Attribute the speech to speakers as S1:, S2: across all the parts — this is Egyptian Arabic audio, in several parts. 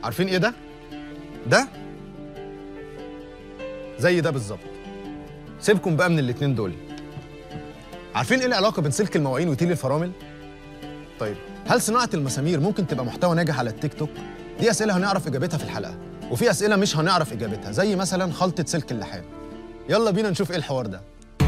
S1: عارفين ايه ده ده زي ده بالظبط سيبكم بقى من الاتنين دول عارفين ايه العلاقه بين سلك المواعين وتيل الفرامل طيب هل صناعه المسامير ممكن تبقى محتوى ناجح على التيك توك دي اسئله هنعرف اجابتها في الحلقه وفي اسئله مش هنعرف اجابتها زي مثلا خلطه سلك اللحام يلا بينا نشوف ايه الحوار ده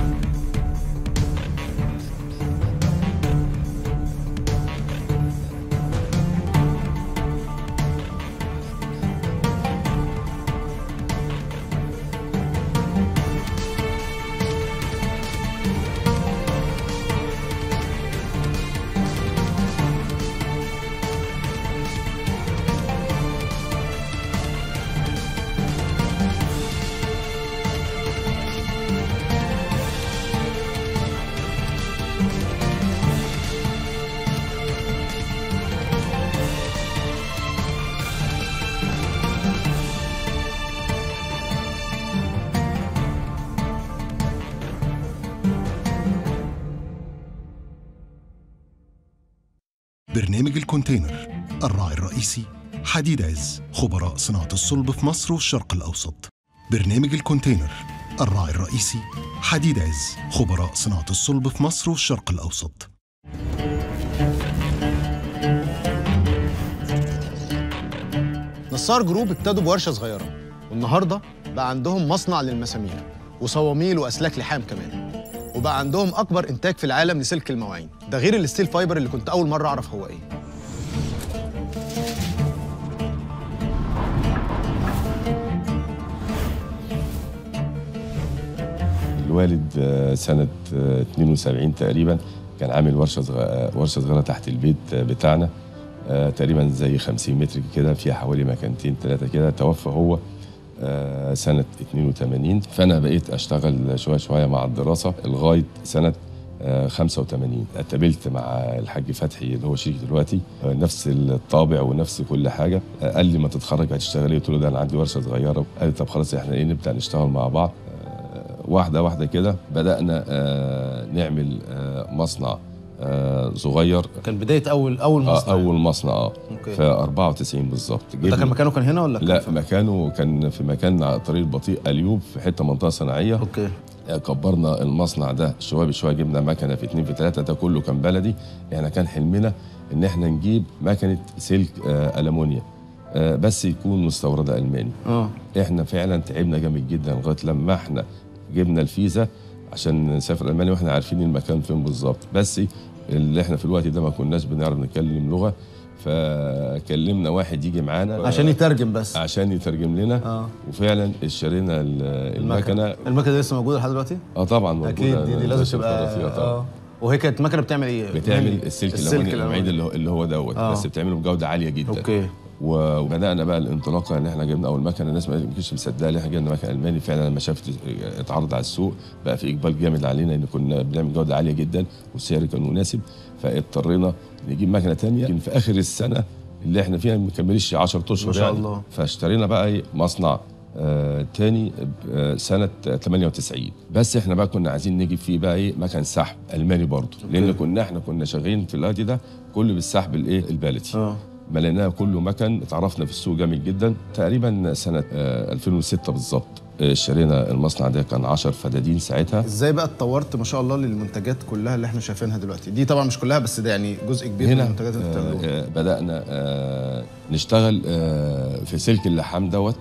S2: برنامج الكونتينر الراعي الرئيسي حديد عز خبراء صناعة الصلب في مصر والشرق الأوسط برنامج الكونتينر الراعي الرئيسي حديد عز خبراء صناعة الصلب في مصر والشرق الأوسط
S1: نصار جروب ابتدوا بورشه صغيره والنهارده بقى عندهم مصنع للمسامير وصواميل واسلاك لحام كمان وبقى عندهم اكبر انتاج في العالم لسلك المواعين ده غير الستيل فايبر اللي كنت اول مره اعرف هو ايه
S3: الوالد آه، سنة آه، 72 تقريبا كان عامل ورشة صغيرة ورشة صغيرة تحت البيت آه، بتاعنا آه، تقريبا زي 50 متر كده فيها حوالي مكانتين ثلاثة كده توفى هو آه، سنة 82 فأنا بقيت أشتغل شوية شوية مع الدراسة لغاية سنة آه، 85 اتقابلت مع الحاج فتحي اللي هو شريك دلوقتي آه، نفس الطابع ونفس كل حاجة آه، قال لي ما تتخرج هتشتغل ايه قلت له ده أنا عندي ورشة صغيرة قال لي طب خلاص احنا ايه نبدأ نشتغل مع بعض واحدة واحدة كده بدأنا آه، نعمل آه، مصنع آه، صغير
S1: كان بدايه اول اول
S3: آه،
S1: مصنع
S3: أول مصنع اه
S1: أوكي.
S3: في 94 بالظبط
S1: ده كان
S3: جبنا-
S1: مكانه كان هنا ولا كان
S3: لا
S1: في-
S3: مكانه كان في مكان على طريق البطيء اليوب في حته منطقه صناعيه
S1: اوكي
S3: آه، كبرنا المصنع ده شويه بشويه جبنا مكنه في اتنين في ثلاثه ده كله كان بلدي احنا كان حلمنا ان احنا نجيب مكنه سلك آه، المونيا آه، بس يكون مستورده الماني
S1: اه
S3: احنا فعلا تعبنا جامد جدا لغايه لما احنا جبنا الفيزا عشان نسافر المانيا واحنا عارفين المكان فين بالظبط بس اللي احنا في الوقت ده ما كناش بنعرف نتكلم لغه فكلمنا واحد يجي معانا
S1: عشان يترجم بس
S3: عشان يترجم لنا
S1: اه
S3: وفعلا اشترينا ال- المكنه
S1: المكنه دي لسه موجوده لحد دلوقتي
S3: اه طبعا موجوده
S1: اكيد دي, دي لازم
S3: نشر
S1: تبقى
S3: الخرافية طبعا.
S1: اه وهي كانت مكنه بتعمل ايه
S3: بتعمل السلك الالواني المعيد اللي هو, اللي هو دوت
S1: آه.
S3: بس بتعمله بجوده عاليه جدا
S1: اوكي
S3: و- وبدانا بقى الانطلاقه ان احنا جبنا اول مكنه الناس ما كانتش مصدقه ان احنا جبنا مكنه الماني فعلا لما شافت اتعرض على السوق بقى في اقبال جامد علينا ان كنا بنعمل جوده عاليه جدا والسعر كان مناسب فاضطرينا نجيب مكنه تانية لكن في اخر السنه اللي احنا فيها ما كملش 10 اشهر
S1: ما شاء
S3: يعني.
S1: الله.
S3: فاشترينا بقى إيه مصنع آه تاني آه سنة 98 بس احنا بقى كنا عايزين نجيب فيه بقى ايه مكن سحب الماني برضه لان كنا احنا كنا شغالين في الوقت ده كله بالسحب الايه البلدي
S1: اه
S3: مليناه كله مكن اتعرفنا في السوق جامد جدا تقريبا سنه آه، 2006 بالظبط آه، اشترينا المصنع ده كان 10 فدادين ساعتها
S1: ازاي بقى اتطورت ما شاء الله للمنتجات كلها اللي احنا شايفينها دلوقتي دي طبعا مش كلها بس ده يعني جزء كبير من
S3: هنا
S1: المنتجات اللي انتوا
S3: آه،
S1: بتعملوها
S3: آه، بدانا آه، نشتغل آه، في سلك اللحام دوت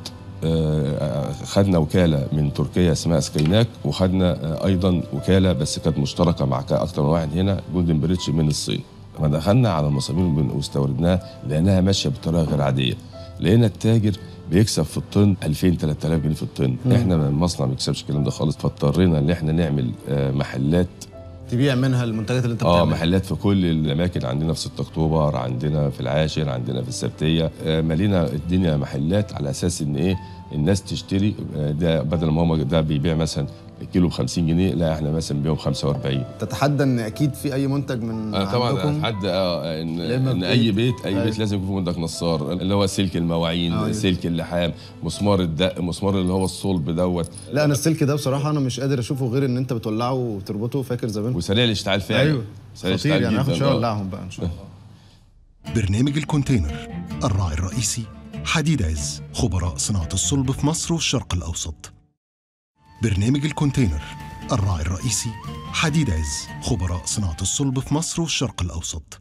S3: آه، خدنا وكاله من تركيا اسمها سكيناك وخدنا آه، ايضا وكاله بس كانت مشتركه مع كا- اكتر من واحد هنا جولدن بريتش من الصين لما دخلنا على المصامير وبن- واستوردناها لانها ماشيه بطريقه غير عاديه لقينا التاجر بيكسب في الطن 2000 3000 جنيه في الطن احنا من المصنع ما بيكسبش الكلام ده خالص فاضطرينا ان احنا نعمل آه، محلات
S1: تبيع منها المنتجات اللي انت
S3: اه
S1: بتعملها
S3: محلات في كل الاماكن عندنا في 6 اكتوبر عندنا في العاشر عندنا في السبتيه آه مالينا الدنيا محلات على اساس ان ايه الناس تشتري آه ده بدل ما هو ده بيبيع مثلا الكيلو ب 50 جنيه لا احنا مثلا بنبيعه ب 45
S1: تتحدى ان اكيد في اي منتج من
S3: آه طبعا
S1: عندكم
S3: لحد اه ان,
S1: لما
S3: إن
S1: بت-
S3: اي بيت اي
S1: أيوة.
S3: بيت لازم يكون فيه منتج نصار اللي هو سلك المواعين
S1: أيوة.
S3: سلك اللحام مسمار الدق مسمار اللي هو الصلب دوت
S1: لا انا السلك ده بصراحه انا مش قادر اشوفه غير ان انت بتولعه وتربطه فاكر زمان
S3: وسريع الاشتعال فعلا سريع
S1: خطير
S3: الاشتعال
S1: يعني هاخد
S3: جداً،
S1: شويه
S3: آه.
S1: اولعهم بقى ان شاء الله
S2: برنامج الكونتينر الراعي الرئيسي حديد عز خبراء صناعة الصلب في مصر والشرق الأوسط برنامج الكونتينر الراعي الرئيسي حديد عز خبراء صناعة الصلب في مصر والشرق الأوسط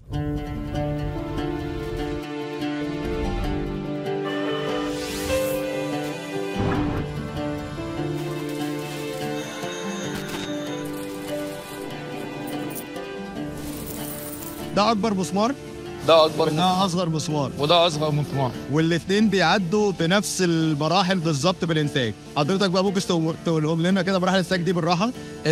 S4: ده اكبر مسمار
S5: ده اكبر من
S4: ده اصغر مسمار
S5: وده اصغر مسمار
S4: والاثنين بيعدوا بنفس المراحل بالظبط بالانتاج حضرتك بقى ممكن تقول- تقولهم لنا كده مراحل الانتاج دي بالراحه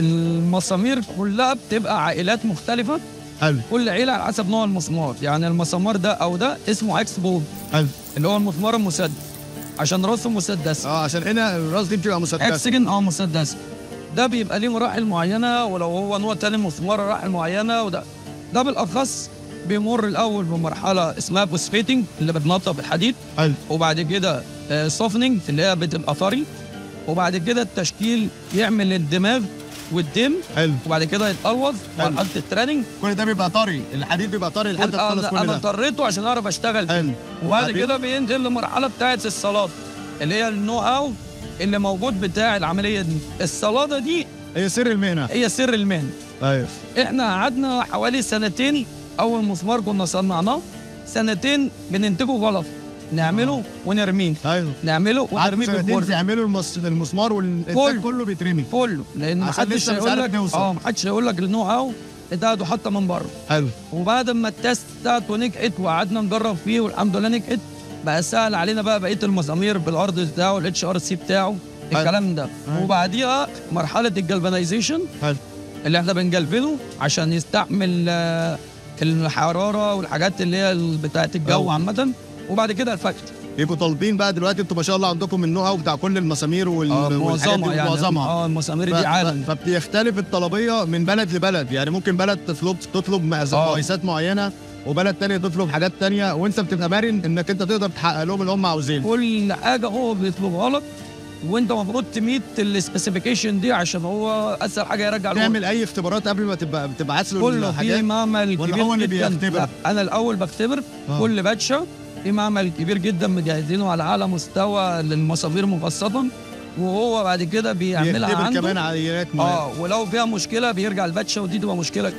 S6: المسامير كلها بتبقى عائلات مختلفة
S4: حلو
S6: كل عيلة على حسب نوع المسمار يعني المسمار ده أو ده اسمه اكس بول
S4: حلو
S6: اللي هو المسمار المسدس عشان راسه مسدس
S4: اه عشان هنا الراس دي بتبقى مسدسه
S6: اكسجن اه مسدس ده بيبقى ليه مراحل معينة ولو هو نوع تاني مسمار مراحل معينة وده ده بالأخص بيمر الأول بمرحلة اسمها بوسفيتنج اللي بتنطط الحديد
S4: حلو
S6: وبعد كده سوفننج اللي هي بتبقى طري وبعد كده التشكيل يعمل الدماغ والدم
S4: حلو
S6: وبعد كده يتقلوظ
S4: حلو.
S6: مرحله التريننج
S4: كل ده بيبقى طري الحديد بيبقى طري لحد ما تخلص كل
S6: انا
S4: ده
S6: اضطريته عشان اعرف اشتغل فيه.
S4: حلو
S6: وبعد
S4: وبعدين؟
S6: كده بينزل للمرحله بتاعت الصلاه اللي هي النو اوت اللي موجود بتاع العمليه دي الصلاده دي
S4: هي سر المهنه
S6: هي سر المهنه
S4: ايوه
S6: احنا قعدنا حوالي سنتين اول مسمار كنا صنعناه سنتين بننتجه غلط نعمله ونرميه
S4: ايوه
S6: نعمله
S4: قعدوا
S6: ونرميه
S4: سنتين
S6: بالبرد
S4: تعملوا المس... المسمار والانتاج
S6: كله.
S4: كله بيترمي
S6: كله لان
S4: عشان
S6: محدش
S4: لسه مش
S6: هيقول
S4: عارف
S6: لك
S4: نوصل.
S6: اه محدش هيقول لك النو اوت ده حتى من بره
S4: حلو
S6: وبعد ما التست بتاعته نجحت وقعدنا نجرب فيه والحمد لله نجحت بقى سهل علينا بقى بقيه المسامير بالارض بتاعه الاتش ار سي بتاعه
S4: حلو.
S6: الكلام ده
S4: حلو.
S6: وبعديها مرحله الجلفانيزيشن
S4: حلو
S6: اللي احنا بنجلفنه عشان يستحمل آه، الحراره والحاجات اللي هي ال- بتاعه الجو
S4: أوه.
S6: عامه وبعد كده الفكت
S4: يبقوا طالبين بقى دلوقتي انتوا ما شاء الله عندكم النوع بتاع كل المسامير وال... والحاجات دي
S6: معظمها يعني
S4: معظمها
S6: اه المسامير
S4: ف-
S6: دي عالم
S4: ف- فبتختلف الطلبيه من بلد لبلد يعني ممكن بلد تطلب تطلب مقاس-
S6: آه.
S4: مقايسات معينه وبلد تانية تطلب حاجات تانية وانت بتبقى مرن انك انت تقدر تحقق لهم اللي هم عاوزينه
S6: كل حاجه هو بيطلب غلط وانت المفروض تميت السبيسيفيكيشن دي عشان هو اسهل حاجه يرجع الورق.
S4: تعمل اي اختبارات قبل ما تبقى تبعت له
S6: كله في
S4: الحاجات
S6: معمل
S4: ولا
S6: كبير
S4: هو اللي
S6: جدا
S4: بيختبر؟
S6: لا انا الاول بختبر
S4: آه.
S6: كل باتشه في معمل كبير جدا مجهزينه على اعلى مستوى للمسامير مخصصه وهو بعد كده بيعملها
S4: بيختبر
S6: عنده
S4: كمان عينات معينه
S6: اه ولو فيها مشكله بيرجع الباتشه ودي تبقى مشكله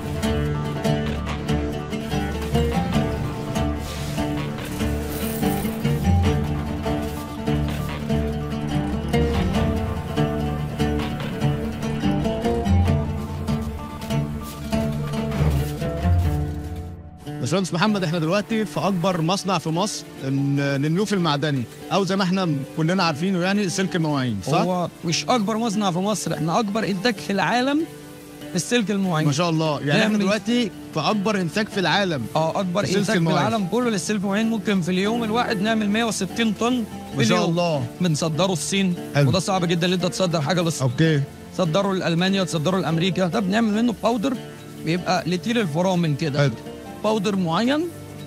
S4: باشمهندس محمد احنا دلوقتي في اكبر مصنع في مصر ل- للنيوف المعدني او زي ما احنا كلنا عارفينه يعني سلك المواعين صح؟
S6: هو مش اكبر مصنع في مصر احنا اكبر انتاج في العالم في السلك المعين
S4: ما شاء الله يعني احنا
S6: نعمل-
S4: دلوقتي في اكبر انتاج في العالم
S6: اه اكبر
S4: سلك
S6: انتاج في
S4: المواعين.
S6: العالم كله للسلك المعين ممكن في اليوم الواحد نعمل 160 طن في
S4: ما شاء
S6: اليوم.
S4: الله
S6: بنصدره الصين
S4: حلو.
S6: وده صعب جدا ان انت تصدر حاجه للصين
S4: اوكي
S6: تصدره لالمانيا تصدره لامريكا ده بنعمل منه باودر بيبقى لتيل الفرامل كده
S4: حلو
S6: باودر معين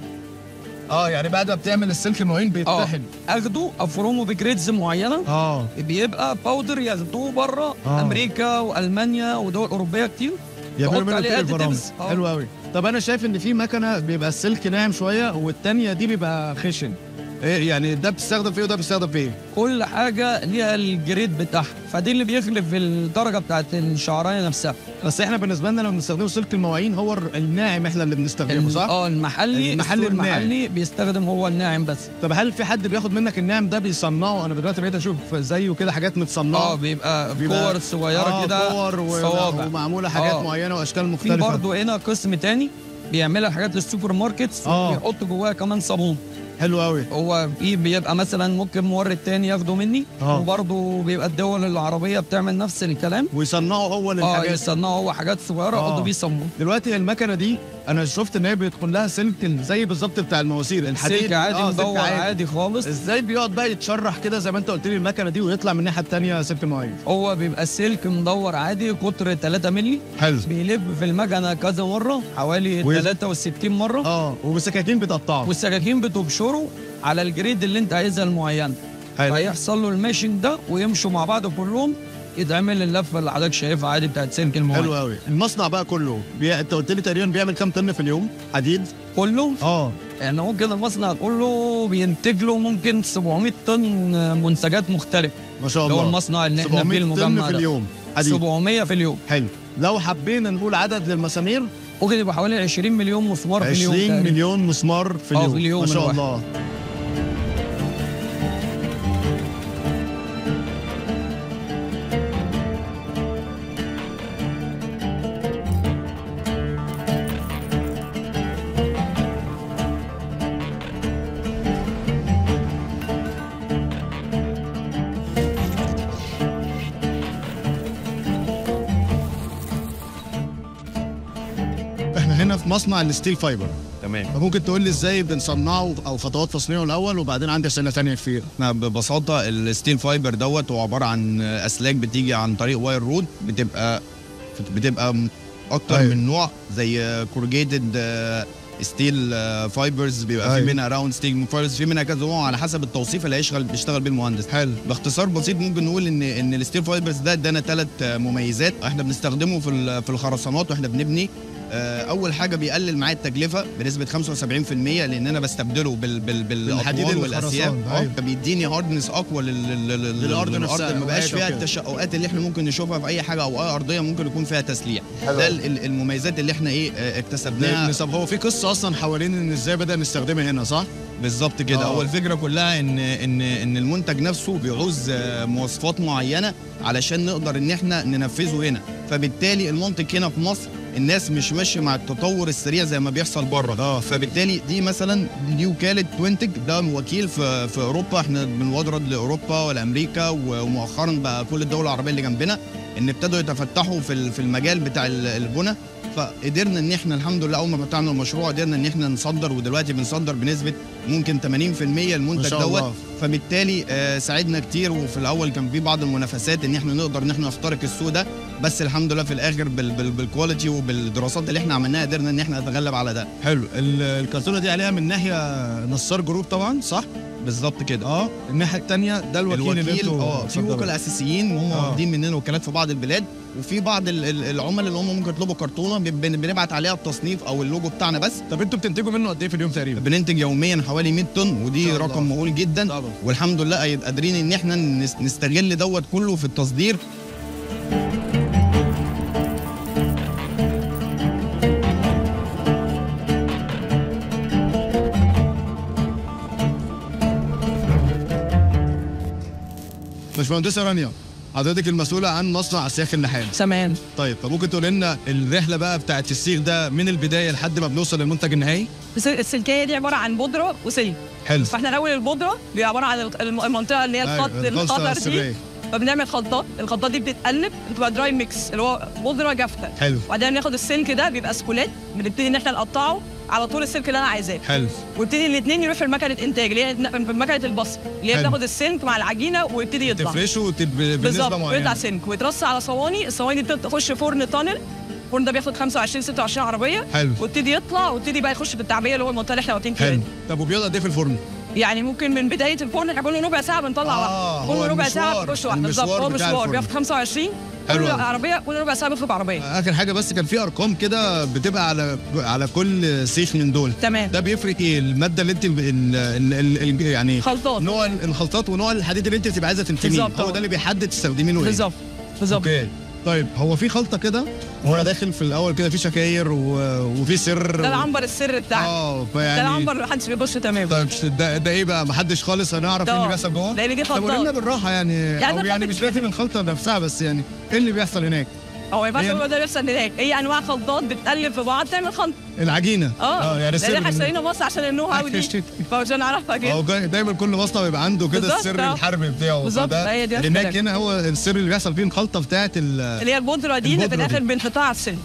S4: اه يعني بعد ما بتعمل السلك المواعين
S6: اه
S4: بيتطحن
S6: اخده افرمه بجريدز معينه
S4: اه
S6: بيبقى باودر ياخدوه بره
S4: آه.
S6: امريكا والمانيا ودول اوروبيه كتير
S4: يعملوا
S6: تحط
S4: منه
S6: عليه
S4: تيل
S6: additives.
S4: الفرامل
S6: آه.
S4: حلو قوي طب انا شايف ان في مكنه بيبقى السلك ناعم شويه والتانيه دي بيبقى خشن ايه يعني ده بتستخدم فيه وده بتستخدم فيه
S6: كل حاجه ليها الجريد بتاعها فدي اللي بيخلف الدرجه بتاعت الشعرايه نفسها
S4: بس احنا بالنسبه لنا لما بنستخدمه سلك المواعين هو الناعم احنا اللي بنستخدمه
S6: ال-
S4: صح؟
S6: اه المحلي
S4: المحلي
S6: السوق
S4: الناعم.
S6: المحلي بيستخدم هو الناعم بس
S4: طب هل في حد بياخد منك النعم ده بيصنعه انا دلوقتي بقيت اشوف زيه كده حاجات متصنعه
S6: اه بيبقى
S4: بيبقى-
S6: كور صغيره
S4: آه
S6: كده
S4: كور و-
S6: صوابع
S4: ومعموله حاجات
S6: آه.
S4: معينه واشكال
S6: في
S4: مختلفه
S6: برضه هنا قسم تاني بيعملها حاجات للسوبر ماركتس
S4: آه.
S6: وبيحط جواها كمان صابون
S4: حلو قوي
S6: هو في بيبقى مثلا ممكن مورد تاني ياخده مني
S4: آه.
S6: وبرضه بيبقى الدول العربيه بتعمل نفس الكلام
S4: ويصنعوا هو
S6: اه
S4: للحاجات
S6: يصنعوا هو حاجات صغيره
S4: آه.
S6: يحطوا بيه صابون
S4: دلوقتي المكنه دي انا شفت ان هي بيدخل لها سلك زي بالظبط بتاع المواسير الحديد
S6: سلك عادي
S4: آه، سلك
S6: مدور عادي خالص
S4: ازاي بيقعد بقى يتشرح كده زي ما انت قلت لي المكنه دي ويطلع من الناحيه الثانيه سلك المواعين
S6: هو بيبقى السلك مدور عادي قطر 3 مللي
S4: حلو
S6: بيلف في المكنه كذا مره حوالي
S4: ويز-
S6: 63 مره
S4: اه وبسكاكين بتقطعه
S6: والسكاكين بتبشره على الجريد اللي انت عايزها المعينه
S4: حلو
S6: فيحصل له الماشنج ده ويمشوا مع بعض كلهم يتعمل اللفه اللي حضرتك شايفها عادي بتاعت سلك المواعين
S4: حلو قوي المصنع بقى كله بي... انت قلت لي تقريبا بيعمل كام طن في اليوم حديد
S6: كله
S4: اه
S6: يعني ممكن المصنع كله بينتج له ممكن 700 طن منتجات مختلفه
S4: ما شاء
S6: اللي
S4: الله
S6: هو المصنع اللي احنا فيه
S4: 700 طن
S6: المجمع
S4: في
S6: ده.
S4: اليوم حديد
S6: 700 في اليوم
S4: حلو لو حبينا نقول عدد للمسامير
S6: ممكن يبقى حوالي 20 مليون مسمار في اليوم
S4: 20
S6: تقريباً.
S4: مليون مسمار في
S6: آه،
S4: اليوم
S6: في اليوم
S4: ما شاء
S6: الواحد.
S4: الله احنا هنا في مصنع الستيل فايبر
S5: تمام
S4: فممكن تقول لي ازاي بنصنعه او خطوات تصنيعه الاول وبعدين عندي اسئله ثانيه كتير
S5: احنا ببساطه الستيل فايبر دوت هو عباره عن اسلاك بتيجي عن طريق واير رود بتبقى بتبقى م- اكتر
S4: أيوة.
S5: من نوع زي كورجيتد ستيل فايبرز بيبقى في
S4: أيوة.
S5: منها راوند ستيل فايبرز في منها كذا نوع على حسب التوصيف اللي هيشغل بيشتغل بيه المهندس
S4: حلو
S5: باختصار بسيط ممكن نقول ان ان الستيل فايبرز ده ادانا ثلاث مميزات احنا بنستخدمه في ال- في الخرسانات واحنا بنبني آه، اول حاجه بيقلل معايا التكلفه بنسبه 75% لان انا بستبدله بال بال
S4: بالحديد
S5: بالاطوال والاسياف
S4: والخرسان، أيوة.
S5: فبيديني هاردنس اقوى لل- لل- لل-
S4: للأرض نفسها،
S5: ما بقاش
S4: أوقات
S5: فيها
S4: وكده.
S5: التشققات اللي احنا ممكن نشوفها في اي حاجه او اي ارضيه ممكن يكون فيها تسليع ده ال- ال- المميزات اللي احنا ايه آه، اكتسبناها
S4: لان طب هو في قصه اصلا حوالين ان ازاي بدا نستخدمها هنا صح؟
S5: بالظبط كده
S4: آه.
S5: هو الفكره كلها ان ان ان المنتج نفسه بيعوز آه، مواصفات معينه علشان نقدر ان احنا ننفذه هنا فبالتالي المنطق هنا في مصر الناس مش ماشيه مع التطور السريع زي ما بيحصل بره
S4: اه
S5: فبالتالي دي مثلا دي وكاله توينتج ده وكيل في في اوروبا احنا بنورد لاوروبا ولامريكا ومؤخرا بقى كل الدول العربيه اللي جنبنا ان ابتدوا يتفتحوا في ال- في المجال بتاع ال- البنى فقدرنا ان احنا الحمد لله اول ما فتحنا المشروع قدرنا ان احنا نصدر ودلوقتي بنصدر بنسبه ممكن 80% المنتج
S4: ما شاء
S5: دوت
S4: الله.
S5: فبالتالي آه، ساعدنا كتير وفي الاول كان في بعض المنافسات ان احنا نقدر ان احنا نخترق السوق ده بس الحمد لله في الاخر بال بال بالكواليتي وبالدراسات اللي احنا عملناها قدرنا ان احنا نتغلب على ده
S4: حلو ال- الكرتونه دي عليها من ناحيه نصار جروب طبعا صح؟
S5: بالظبط كده
S4: اه الناحيه الثانيه ده الوكيل, اللي
S5: الوكيل
S4: انتوا
S5: اه في
S4: اتفضلوا.
S5: وكلاء اساسيين هم
S4: آه.
S5: واخدين مننا وكالات في بعض البلاد وفي بعض ال- ال- العملاء اللي هم ممكن يطلبوا كرتونه بن- بنبعت عليها التصنيف او اللوجو بتاعنا بس
S4: طب انتوا بتنتجوا منه قد ايه في اليوم تقريبا؟
S5: بننتج يوميا حوالي 100 طن
S4: ما
S5: ودي
S4: شاء الله.
S5: رقم مهول جدا
S4: طبعا
S5: والحمد لله قادرين ان احنا نس- نستغل دوت كله في التصدير
S4: باشمهندسه رانيا حضرتك المسؤوله عن مصنع السياخ النحام
S6: تمام
S4: طيب فممكن تقول لنا الرحله بقى بتاعت السيخ ده من البدايه لحد ما بنوصل للمنتج النهائي
S7: بس السلكيه دي عباره عن بودره وسلك
S4: حلو
S7: فاحنا الاول البودره بيبقى عباره عن الم- المنطقه اللي هي
S4: أيوة،
S7: الخط
S4: الخلطة
S7: الخطر دي
S4: السرية.
S7: فبنعمل خلطات الخلطات دي بتتقلب بتبقى دراي ميكس اللي هو بودره جافه
S4: حلو
S7: وبعدين ناخد السلك ده بيبقى سكولات بنبتدي ان احنا نقطعه على طول السلك اللي انا عايزاه
S4: حلو
S7: ويبتدي الاثنين يروح في مكنه انتاج اللي هي في مكنه البصر اللي هي
S4: حلو.
S7: بتاخد السلك مع العجينه ويبتدي يطلع
S4: تفرشه وتب... بنسبه
S7: بالظبط ويطلع
S4: معينه
S7: سلك ويترص على صواني الصواني دي تخش فرن تانل الفرن ده بياخد 25 26 عربيه
S4: حلو
S7: ويبتدي يطلع ويبتدي بقى يخش في التعبيه اللي هو المنطقه اللي احنا واقفين فيها
S4: حلو
S7: دي.
S4: طب وبيقعد قد ايه في الفرن؟
S7: يعني ممكن من بدايه الفرن احنا كل ربع ساعه بنطلع
S4: آه،
S7: واحده
S4: هو
S7: كل ربع ساعه
S4: المشوار-
S7: بتخش واحده بالظبط
S4: المشوار
S7: هو
S4: بتاع
S7: مشوار
S4: الفرن.
S7: بياخد 25
S4: حلو
S7: كل
S4: أوي.
S7: عربيه كل ربع ساعه بيخرج عربيه
S4: اخر حاجه بس كان في ارقام كده بتبقى على على كل سيخ من دول
S7: تمام
S4: ده بيفرق ايه الماده اللي انت ال... ال... ال... ال... يعني
S7: خلطات
S4: نوع الخلطات ونوع الحديد اللي انت بتبقى عايزه تنتجيه
S7: بالظبط.
S4: هو ده اللي بيحدد تستخدمي له ايه
S7: بالظبط بالظبط
S4: اوكي طيب هو في خلطه كده وانا داخل في الاول كده في شكاير و... وفي سر
S7: ده العنبر السر بتاعنا
S4: اه
S7: ده
S4: فيعني
S7: العنبر اللي محدش بيخش تمام
S4: طيب ده, ده ايه بقى محدش خالص هنعرف ايه اللي
S7: ده.
S4: بيحصل جوه
S7: لان دي
S4: طب قول لنا
S7: خلطات
S4: بالراحه يعني
S7: يعني
S4: او
S7: ده
S4: يعني
S7: خلط-
S4: مش لازم الخلطه نفسها بس يعني ايه اللي بيحصل هناك
S7: هو ما ينفعش
S4: هي-
S7: هو ده بيحصل هناك هي انواع خلطات بتقلب في بعض تعمل خلط
S4: العجينه
S7: اه
S4: يعني
S7: لان احنا
S4: السر
S7: اشترينا مصر عشان النو هاو دي فعشان نعرفها كده
S4: هو جاي- دايما كل مصنع بيبقى عنده كده
S7: بالظبط،
S4: السر
S7: آه.
S4: الحربي بتاعه
S7: بالظبط،
S4: فده-
S7: هي دي
S4: هناك
S7: الفكرة.
S4: هنا هو السر اللي بيحصل فيه الخلطه بتاعت ال
S7: اللي هي البودره دي اللي في
S4: البودرة
S7: الاخر
S4: دي.
S7: بنحطها على السن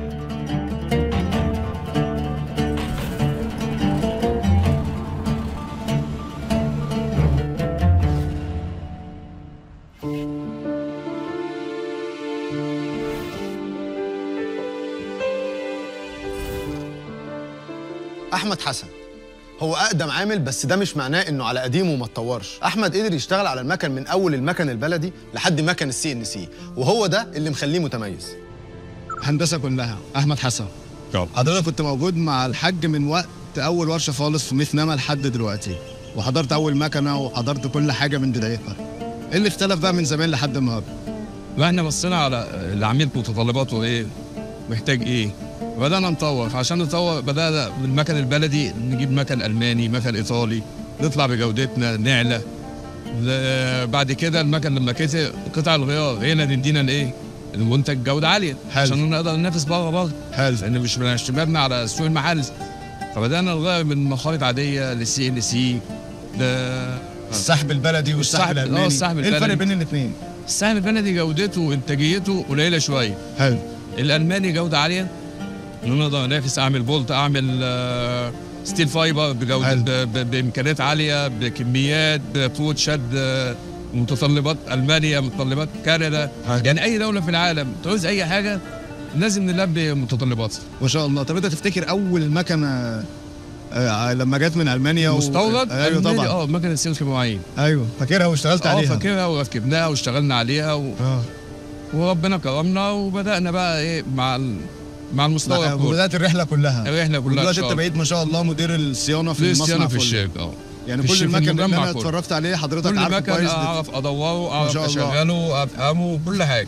S1: احمد حسن هو اقدم عامل بس ده مش معناه انه على قديمه وما اتطورش احمد قدر يشتغل على المكن من اول المكن البلدي لحد مكن السي ان سي وهو ده اللي مخليه متميز
S4: هندسه كلها احمد حسن
S5: طب.
S4: حضرتك كنت موجود مع الحاج من وقت
S5: حضرت اول ورشه خالص في ميثنما لحد دلوقتي وحضرت اول مكنه وحضرت كل حاجه من بدايتها ايه اللي اختلف بقى من زمان لحد النهارده
S6: واحنا بصينا على العميل متطلباته ايه محتاج ايه بدأنا نطور فعشان نطور بدأنا بالمكن البلدي نجيب مكن ألماني مكن إيطالي نطلع بجودتنا نعلى ل- بعد كده المكن لما كتر قطع الغيار هنا ندينا الايه المنتج جودة عالية
S5: حلو.
S6: عشان نقدر ننافس بره بره
S5: حلو
S6: لأن مش مش مبني على السوق المحلي فبدأنا نغير من مخالط عادية للسي ال سي
S5: السحب البلدي والسحب
S6: السحب-
S5: الالماني
S6: آه، السحب
S5: ايه الفرق
S6: البلدي.
S5: بين الاثنين
S6: السهم البلدي جودته وانتاجيته قليله شويه
S5: حلو
S6: الالماني جوده عاليه نقدر ننافس اعمل بولت اعمل آه، ستيل فايبر بجوده
S5: حلو.
S6: ب- ب- بامكانيات عاليه بكميات بقوه شد آه، متطلبات المانيا متطلبات كندا يعني اي دوله في العالم تعوز اي حاجه لازم نلبي متطلباتها
S5: ما شاء الله طب انت تفتكر اول مكنه آه لما جت من المانيا و-
S6: مستورد
S5: ايوه
S6: ألماني،
S5: طبعا
S6: اه مكنه سلك معين
S5: ايوه فاكرها واشتغلت
S6: اه
S5: عليها
S6: فاكرها وركبناها واشتغلنا عليها و...
S5: اه
S6: وربنا كرمنا وبدانا بقى ايه مع ال... مع المستورد كله
S5: وبدات الرحله كلها
S6: الرحله كلها
S5: ودلوقتي
S6: إن
S5: انت
S6: شاء
S5: بقيت ما شاء الله مدير الصيانه في
S6: في
S5: المصنع
S6: صيانه في
S5: كله.
S6: الشركه اه
S5: يعني
S6: في
S5: كل
S6: الش- في
S5: المكن اللي
S6: المجمع
S5: انا
S6: كله.
S5: اتفرجت عليه حضرتك
S6: كل
S5: عارفه
S6: مكان
S5: كويس
S6: اعرف ادوره
S5: ما شاء
S6: اعرف
S5: الله.
S6: اشغله افهمه كل حاجه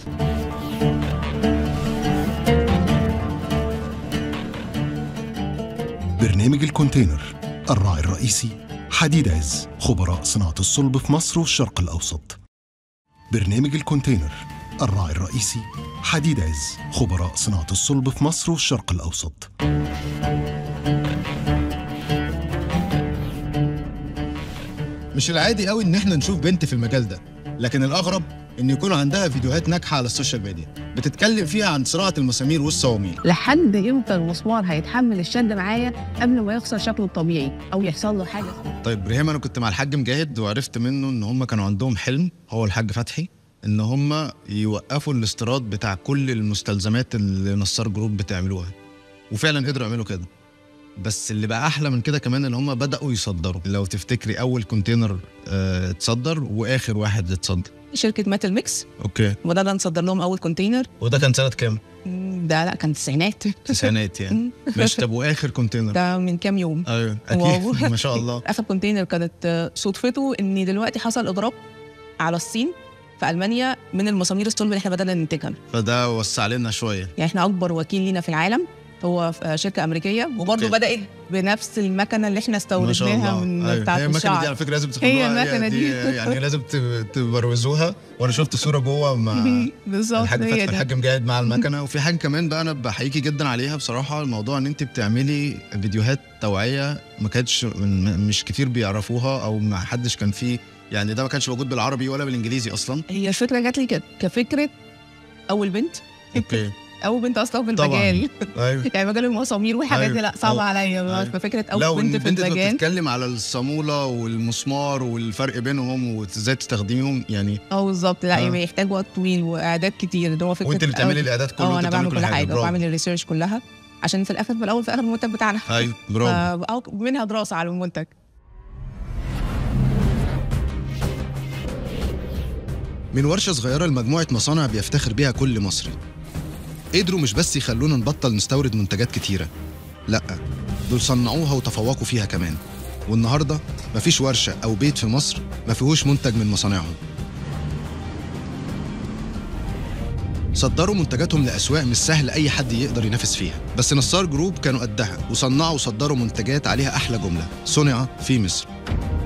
S2: برنامج الكونتينر الراعي الرئيسي حديد عز خبراء صناعة الصلب في مصر والشرق الأوسط برنامج الكونتينر الراعي الرئيسي حديد عز خبراء صناعة الصلب في مصر والشرق الأوسط
S5: مش العادي قوي ان احنا نشوف بنت في المجال ده لكن الاغرب ان يكون عندها فيديوهات ناجحه على السوشيال ميديا بتتكلم فيها عن صناعه المسامير والصواميل
S8: لحد امتى المسمار هيتحمل الشد معايا قبل ما يخسر شكله الطبيعي او يحصل له حاجه
S5: طيب ريهام انا كنت مع الحاج مجاهد وعرفت منه ان هم كانوا عندهم حلم هو الحاج فتحي ان هم يوقفوا الاستيراد بتاع كل المستلزمات اللي نصار جروب بتعملوها وفعلا قدروا يعملوا كده بس اللي بقى احلى من كده كمان ان هم بداوا يصدروا لو تفتكري اول كونتينر آه، اتصدر واخر واحد اتصدر
S7: شركه ميتال ميكس
S5: اوكي
S7: وبدأنا نصدر لهم اول كونتينر
S5: وده كان سنه كام
S7: مم، ده لا كان تسعينات
S5: تسعينات يعني مش طب واخر كونتينر
S7: ده من كام يوم
S5: ايوه
S7: واو.
S5: اكيد ما شاء الله
S7: اخر كونتينر كانت آه، صدفته ان دلوقتي حصل اضراب على الصين في المانيا من المسامير الصلب اللي احنا بدانا ننتجها
S5: فده وسع لنا شويه
S7: يعني احنا اكبر وكيل لينا في العالم هو في- آه، شركه امريكيه وبرضه
S5: أوكي.
S7: بدات بنفس المكنه اللي احنا
S5: ما شاء
S7: استوردناها
S5: الله
S7: من
S5: أيوة.
S7: بتاعه
S5: هي المكنه دي على
S7: الشعر
S5: فكره لازم تخلوها
S7: المكنة دي.
S5: يعني لازم ت- تبروزوها وانا شفت صوره جوه مع
S7: بالظبط
S5: الحاج
S7: هي
S5: فتحي
S7: ده.
S5: الحاج مجاهد مع المكنه وفي حاجه كمان بقى انا بحييكي جدا عليها بصراحه الموضوع ان انت بتعملي فيديوهات توعيه ما كانتش م- مش كتير بيعرفوها او ما حدش كان فيه يعني ده ما كانش موجود بالعربي ولا بالانجليزي اصلا
S7: هي الفكره جات لي ك- كفكره اول بنت
S5: اوكي
S7: اول بنت اصلا في
S5: طبعاً.
S7: المجال
S5: ايوه
S7: يعني مجال المسامير والحاجات دي
S5: أيوة.
S7: لا صعبه
S5: أو-
S7: عليا
S5: أيوة.
S7: ففكره
S5: لا
S7: اول
S5: وان
S7: بنت في
S5: البنت
S7: المجال
S5: بتتكلم على الصاموله والمسمار والفرق بينهم وازاي تستخدميهم يعني
S7: اه بالظبط لا
S5: آه.
S7: بيحتاج وقت طويل واعداد كتير ده هو فكره
S5: وانت اللي بتعملي
S7: أول-
S5: الاعداد كله
S7: اه
S5: وانت
S7: انا بعمل
S5: بتعملي
S7: كل حاجه
S5: برافو.
S7: وبعمل الريسيرش كلها عشان في الاخر في الاول في الاخر المنتج بتاعنا
S5: ايوه برافو
S7: ف- أو منها دراسه على المنتج
S5: من ورشة صغيرة لمجموعة مصانع بيفتخر بيها كل مصري قدروا مش بس يخلونا نبطل نستورد منتجات كتيرة لأ دول صنعوها وتفوقوا فيها كمان والنهاردة مفيش ورشة أو بيت في مصر ما فيهوش منتج من مصانعهم صدروا منتجاتهم لأسواق مش سهل أي حد يقدر ينافس فيها بس نصار جروب كانوا قدها وصنعوا وصدروا منتجات عليها أحلى جملة صنع في مصر